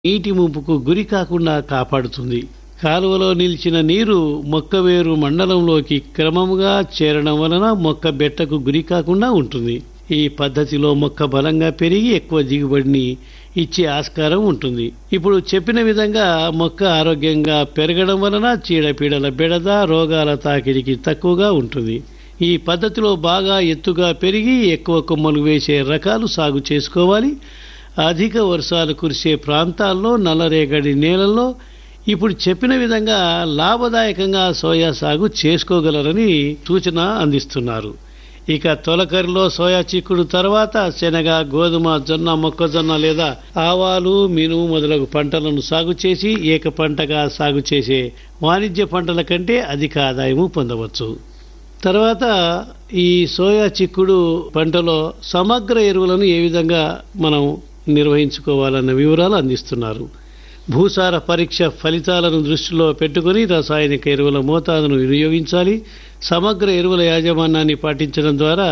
నీటి ముంపుకు గురి కాకుండా కాపాడుతుంది కాలువలో నిలిచిన నీరు మొక్క వేరు మండలంలోకి క్రమముగా చేరడం వలన మొక్క బెట్టకు గురి కాకుండా ఉంటుంది ఈ పద్ధతిలో మొక్క బలంగా పెరిగి ఎక్కువ దిగుబడిని ఇచ్చే ఆస్కారం ఉంటుంది ఇప్పుడు చెప్పిన విధంగా మొక్క ఆరోగ్యంగా పెరగడం వలన చీడపీడల బెడద రోగాల తాకిడికి తక్కువగా ఉంటుంది ఈ పద్ధతిలో బాగా ఎత్తుగా పెరిగి ఎక్కువ కొమ్మలు వేసే రకాలు సాగు చేసుకోవాలి అధిక వర్షాలు కురిసే ప్రాంతాల్లో నల్లరేగడి నేలల్లో ఇప్పుడు చెప్పిన విధంగా లాభదాయకంగా సోయా సాగు చేసుకోగలరని సూచన అందిస్తున్నారు ఇక తొలకరిలో సోయా చిక్కుడు తర్వాత శనగ గోధుమ జొన్న మొక్కజొన్న లేదా ఆవాలు మినుము మొదలగు పంటలను సాగు చేసి ఏక పంటగా సాగు చేసే వాణిజ్య పంటల కంటే అధిక ఆదాయము పొందవచ్చు తర్వాత ఈ సోయా చిక్కుడు పంటలో సమగ్ర ఎరువులను ఏ విధంగా మనం నిర్వహించుకోవాలన్న వివరాలు అందిస్తున్నారు భూసార పరీక్ష ఫలితాలను దృష్టిలో పెట్టుకుని రసాయనిక ఎరువుల మోతాదును వినియోగించాలి సమగ్ర ఎరువుల యాజమాన్యాన్ని పాటించడం ద్వారా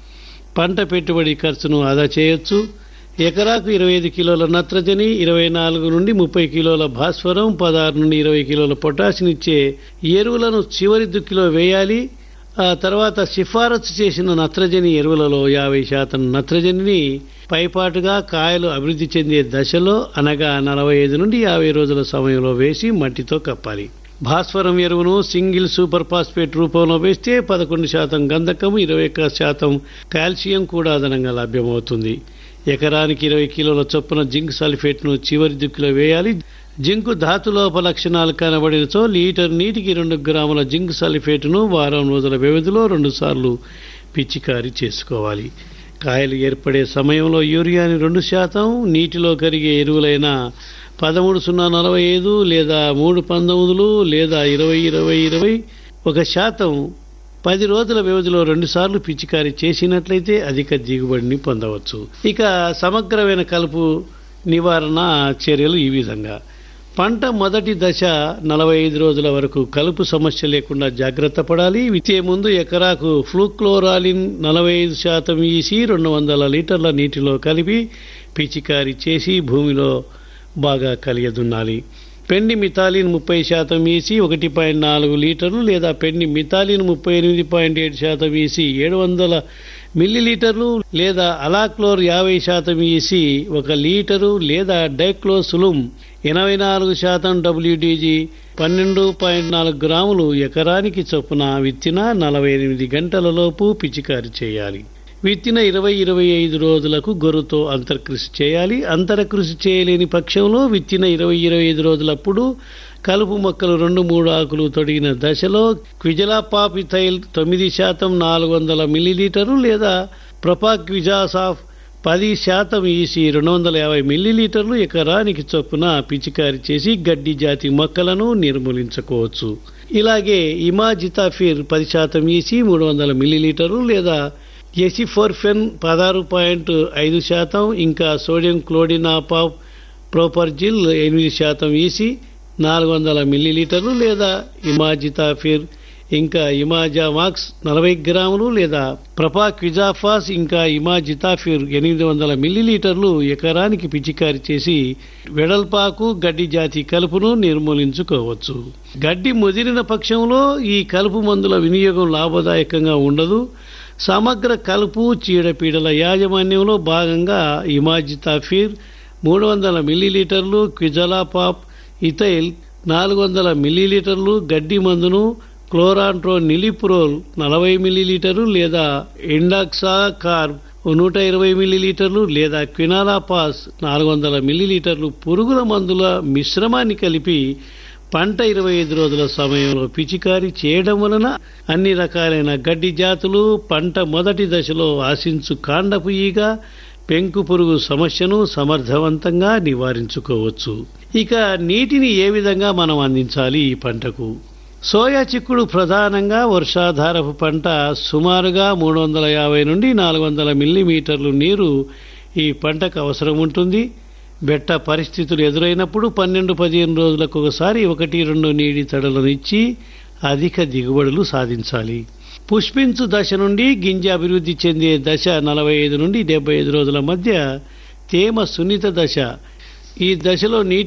పంట పెట్టుబడి ఖర్చును ఆదా చేయొచ్చు ఎకరాకు ఇరవై ఐదు కిలోల నత్రజని ఇరవై నాలుగు నుండి ముప్పై కిలోల భాస్వరం పదహారు నుండి ఇరవై కిలోల పొటాషియం ఇచ్చే ఎరువులను చివరి దుక్కిలో వేయాలి ఆ తర్వాత సిఫారసు చేసిన నత్రజని ఎరువులలో యాభై శాతం నత్రజనిని పైపాటుగా కాయలు అభివృద్ధి చెందే దశలో అనగా నలభై ఐదు నుండి యాభై రోజుల సమయంలో వేసి మట్టితో కప్పాలి భాస్వరం ఎరువును సింగిల్ సూపర్ ఫాస్ఫేట్ రూపంలో వేస్తే పదకొండు శాతం గంధకం ఇరవై ఒక్క శాతం కాల్షియం కూడా అదనంగా లభ్యమవుతుంది ఎకరానికి ఇరవై కిలోల చొప్పున జింక్ సల్ఫేట్ను చివరి దిక్కులో వేయాలి జింకు ధాతులోప లక్షణాలు కనబడినచో లీటర్ నీటికి రెండు గ్రాముల జింక్ సల్ఫేట్ను వారం రోజుల వ్యవధిలో రెండుసార్లు పిచికారీ చేసుకోవాలి కాయలు ఏర్పడే సమయంలో యూరియాని రెండు శాతం నీటిలో కరిగే ఎరువులైన పదమూడు సున్నా నలభై ఐదు లేదా మూడు పంతొమ్మిదిలు లేదా ఇరవై ఇరవై ఇరవై ఒక శాతం పది రోజుల వ్యవధిలో రెండుసార్లు పిచికారీ చేసినట్లయితే అధిక దిగుబడిని పొందవచ్చు ఇక సమగ్రమైన కలుపు నివారణ చర్యలు ఈ విధంగా పంట మొదటి దశ నలభై ఐదు రోజుల వరకు కలుపు సమస్య లేకుండా జాగ్రత్త పడాలి విత్తే ముందు ఎకరాకు ఫ్లూక్లోరాలిన్ నలభై ఐదు శాతం ఈసి రెండు వందల లీటర్ల నీటిలో కలిపి పిచికారీ చేసి భూమిలో బాగా కలియదున్నాలి పెండి మిథాలిన్ ముప్పై శాతం ఈసి ఒకటి పాయింట్ నాలుగు లీటర్లు లేదా పెండి మిథాలిన్ ముప్పై ఎనిమిది పాయింట్ ఏడు శాతం ఈసి ఏడు వందల మిల్లీలీటర్లు లేదా అలాక్లోర్ యాభై శాతం ఈసి ఒక లీటరు లేదా డైక్లోసులుం ఎనభై నాలుగు శాతం డబ్ల్యూడీజీ పన్నెండు పాయింట్ నాలుగు గ్రాములు ఎకరానికి చొప్పున విత్తిన నలభై ఎనిమిది గంటలలోపు పిచికారి చేయాలి విత్తిన ఇరవై ఇరవై ఐదు రోజులకు గొర్రుతో అంతర్కృషి చేయాలి అంతరకృషి చేయలేని పక్షంలో విత్తిన ఇరవై ఇరవై ఐదు రోజులప్పుడు కలుపు మొక్కలు రెండు మూడు ఆకులు తొడిగిన దశలో క్విజలాపాపిథైల్ తొమ్మిది శాతం నాలుగు వందల మిల్లీలీటరు లేదా ప్రొపాక్విజాసాఫ్ పది శాతం ఈసి రెండు వందల యాభై మిల్లీలీటర్లు ఎకరానికి చొప్పున పిచికారి చేసి గడ్డి జాతి మొక్కలను నిర్మూలించుకోవచ్చు ఇలాగే ఇమాజితాఫిర్ పది శాతం ఈసి మూడు వందల మిల్లీలీటర్లు లేదా ఎసిఫోర్ఫెన్ పదహారు పాయింట్ ఐదు శాతం ఇంకా సోడియం క్లోడినాపా ప్రోపర్జిల్ ఎనిమిది శాతం ఈసి నాలుగు వందల మిల్లీలీటర్లు లేదా ఇమాజితాఫిర్ ఇంకా ఇమాజామాక్స్ నలభై గ్రాములు లేదా ప్రపాక్విజాఫాస్ ఇంకా ఇమాజితాఫిర్ ఎనిమిది వందల మిల్లీలీటర్లు ఎకరానికి పిచికారి చేసి వెడల్పాకు గడ్డి జాతి కలుపును నిర్మూలించుకోవచ్చు గడ్డి ముదిరిన పక్షంలో ఈ కలుపు మందుల వినియోగం లాభదాయకంగా ఉండదు సమగ్ర కలుపు చీడపీడల యాజమాన్యంలో భాగంగా ఇమాజితాఫిర్ మూడు వందల మిల్లీలీటర్లు క్విజలాపాప్ ఇథైల్ నాలుగు వందల మిల్లీలీటర్లు గడ్డి మందును క్లోరాంట్రో నిలిప్రోల్ నలభై మిల్లీలీటర్లు లేదా ఎండాక్సా కార్బ్ నూట ఇరవై మిల్లీలీటర్లు లేదా క్వినాలాపాస్ నాలుగు వందల మిల్లీలీటర్లు పురుగుల మందుల మిశ్రమాన్ని కలిపి పంట ఇరవై ఐదు రోజుల సమయంలో పిచికారీ చేయడం వలన అన్ని రకాలైన గడ్డి జాతులు పంట మొదటి దశలో ఆశించు కాండపు ఈగ పెంకు పురుగు సమస్యను సమర్థవంతంగా నివారించుకోవచ్చు ఇక నీటిని ఏ విధంగా మనం అందించాలి ఈ పంటకు సోయా చిక్కుడు ప్రధానంగా వర్షాధారపు పంట సుమారుగా మూడు వందల యాభై నుండి నాలుగు వందల మిల్లీమీటర్లు నీరు ఈ పంటకు అవసరం ఉంటుంది బెట్ట పరిస్థితులు ఎదురైనప్పుడు పన్నెండు పదిహేను రోజులకు ఒకసారి ఒకటి రెండు నీటి తడలను ఇచ్చి అధిక దిగుబడులు సాధించాలి పుష్పించు దశ నుండి గింజ అభివృద్ధి చెందే దశ నలభై ఐదు నుండి డెబ్బై ఐదు రోజుల మధ్య తేమ సున్నిత దశ ఈ దశలో నీటి